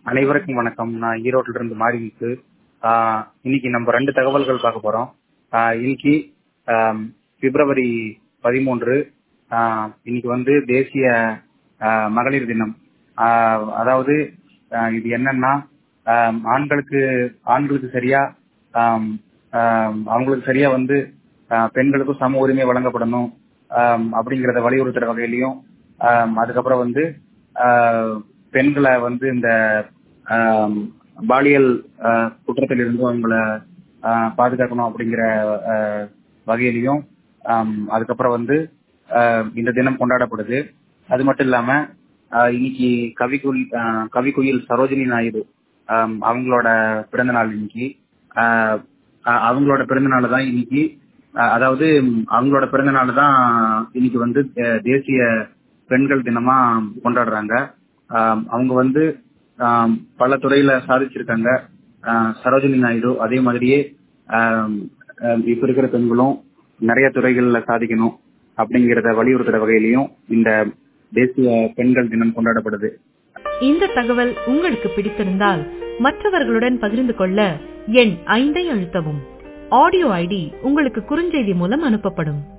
அனைவருக்கும் வணக்கம் நான் ஈரோட்டில இருந்து மாறிமுத்து ஆஹ் இன்னைக்கு நம்ம ரெண்டு தகவல்கள் பார்க்க போறோம் ஆஹ் இன்னைக்கு ஆம், பிப்ரவரி பதிமூன்று ஆஹ் இன்னைக்கு வந்து தேசிய ஆஹ் மகளிர் தினம் ஆஹ் அதாவது ஆஹ் இது என்னன்னா ஆம், ஆண்களுக்கு ஆண்களுக்கு சரியா ஆம், ஆம், அவங்களுக்கு சரியா வந்து ஆஹ் பெண்களுக்கும் சம உரிமை வழங்கப்படணும் ஆம், அப்படிங்கறத வலியுறுத்துற வகையிலையும் ஆம், அதுக்கப்புறம் வந்து ஆஹ், பெண்களை வந்து இந்த ஆம், பாலியல் ஆஹ், குற்றத்திலிருந்து அவங்கள ஆஹ், பாதுகாக்கணும் அப்படிங்கிற ஆஹ், வகையிலையும் ஆம், அதுக்கப்புறம் வந்து ஆஹ், இந்த தினம் கொண்டாடப்படுது அது மட்டும் இல்லாம ஆஹ், இன்னைக்கு கவிக்குயில் ஆஹ், கவிக்குயில் சரோஜினி நாயுடு ஆம், அவங்களோட பிறந்த நாள் இன்னைக்கு ஆஹ், ஆஹ், அவங்களோட பிறந்த நாள் தான் இன்னைக்கு ஆஹ், அதாவது ம், அவங்களோட பிறந்த நாள் தான் இன்னைக்கு வந்து அஹ், தேசிய பெண்கள் தினமா கொண்டாடுறாங்க ஆம், அவங்க வந்து ஆம், பல துறையில சாதிச்சிருக்காங்க ஆஹ், சரோஜினி நாயுடு அதே மாதிரியே ஆம், ஆம், இப்ப இருக்கிற பெண்களும் நிறைய துறைகள்ல சாதிக்கணும் அப்படிங்கறத வலியுறுத்துற வகையிலையும் இந்த தேசிய பெண்கள் தினம் கொண்டாடப்படுது இந்த தகவல் உங்களுக்கு பிடித்திருந்தால் மற்றவர்களுடன் பகிர்ந்து கொள்ள எண் ஐந்தை அழுத்தவும் ஆடியோ ஐடி உங்களுக்கு குறுஞ்செய்தி மூலம் அனுப்பப்படும்